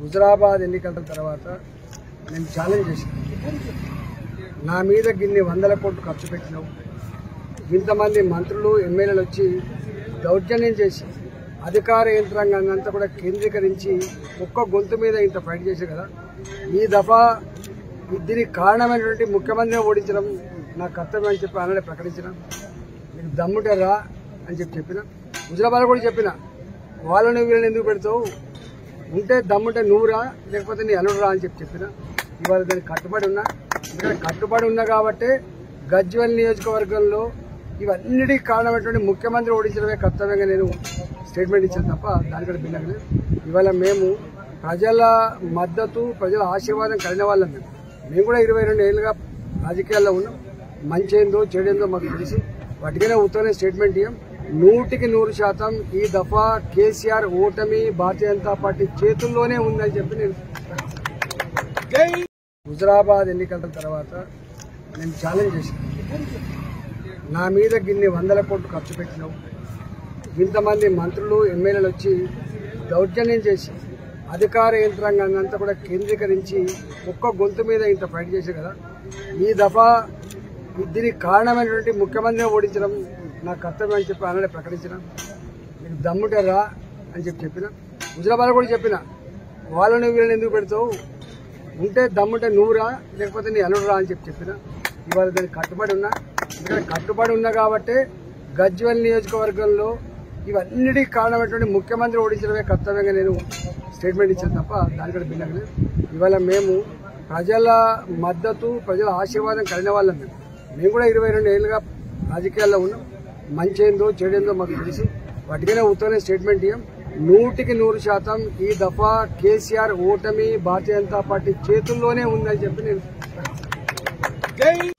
హుజరాబాద్ ఎన్నికల తర్వాత నేను ఛాలెంజ్ చేశాను నా మీద గిన్ని వందల కోట్లు ఖర్చు పెట్టినావు ఇంతమంది మంత్రులు ఎమ్మెల్యేలు వచ్చి దౌర్జన్యం చేసి అధికార యంత్రాంగాన్ని అంతా కూడా కేంద్రీకరించి ఒక్క గొంతు మీద ఇంత ఫైట్ చేశారు కదా ఈ దఫా దీనికి కారణమైనటువంటి ముఖ్యమంత్రిని ఓడించడం నా కర్తవ్యం అని చెప్పి ఆనాడే ప్రకటించిన మీకు దమ్ముంటే రా అని చెప్పి చెప్పిన హుజరాబాద్ కూడా చెప్పిన వాళ్ళని వీళ్ళని ఎందుకు పెడతావు ఉంటే దమ్ముంటే నువ్వురా లేకపోతే నీ అల్లుడు రా అని చెప్పి చెప్పిన ఇవాళ దానికి కట్టుబడి ఉన్నా ఇక్కడ కట్టుబడి ఉన్నా కాబట్టి గజ్వెల్ నియోజకవర్గంలో ఇవన్నిటికీ కారణమైనటువంటి ముఖ్యమంత్రి ఓడించడమే కర్తవ్యంగా నేను స్టేట్మెంట్ ఇచ్చాను తప్ప దానికంటే భిన్నంగా లేదు. ఇవాళ మేము ప్రజల మద్దతు ప్రజల ఆశీర్వాదం కలిగిన వాళ్ళం మేము మేము కూడా ఇరవై రెండు ఏళ్ళుగా రాజకీయాల్లో ఉన్నాం మంచి ఏందో చెడేందో మాకు తెలిసి వాటికైనా ఉత్తరనే స్టేట్మెంట్ ఇయ్యం నూటికి నూరు శాతం ఈ దఫా కేసీఆర్ ఓటమి భారతీయ జనతా పార్టీ చేతుల్లోనే ఉందని చెప్పి నేను హుజరాబాద్ ఎన్నికల తర్వాత నేను ఛాలెంజ్ చేశాను నా మీద గిన్ని వందల కోట్లు ఖర్చు పెట్టినావు ఇంతమంది మంత్రులు ఎమ్మెల్యేలు వచ్చి దౌర్జన్యం చేసి అధికార యంత్రాంగాన్ని అంతా కూడా కేంద్రీకరించి ఒక్క గొంతు మీద ఇంత ఫైట్ చేశారు కదా ఈ దఫా దీనికి కారణమైనటువంటి ముఖ్యమంత్రిని ఓడించడం నా కర్తవ్యం అని చెప్పి ఆనాడే ప్రకటించిన మీకు దమ్ముంటే రా అని చెప్పి చెప్పిన హుజరాబాద్ కూడా చెప్పిన వాళ్ళని వీళ్ళని ఎందుకు పెడతావు ఉంటే దమ్ముంటే నువ్వురా లేకపోతే నీ అల్లుడు రా అని చెప్పి చెప్పిన ఇవాళ దానికి కట్టుబడి ఉన్నా ఇక్కడ కట్టుబడి ఉన్నా కాబట్టి గజ్వెల్ నియోజకవర్గంలో ఇవన్నిటికీ కారణమైనటువంటి ముఖ్యమంత్రి ఓడించడమే కర్తవ్యంగా నేను స్టేట్మెంట్ ఇచ్చాను తప్ప దానికంటే భిన్నంగా లేదు. ఇవాళ మేము ప్రజల మద్దతు ప్రజల ఆశీర్వాదం కలిగిన వాళ్ళం మేము మేము కూడా ఇరవై రెండు ఏళ్ళుగా రాజకీయాల్లో ఉన్నాం మంచి ఏందో చెడేందో మాకు తెలిసి వాటికైనా ఉత్తరనే స్టేట్మెంట్ ఇయ్యం నూటికి నూరు శాతం ఈ దఫా కేసీఆర్ ఓటమి భారతీయ జనతా పార్టీ చేతుల్లోనే ఉందని చెప్పి నేను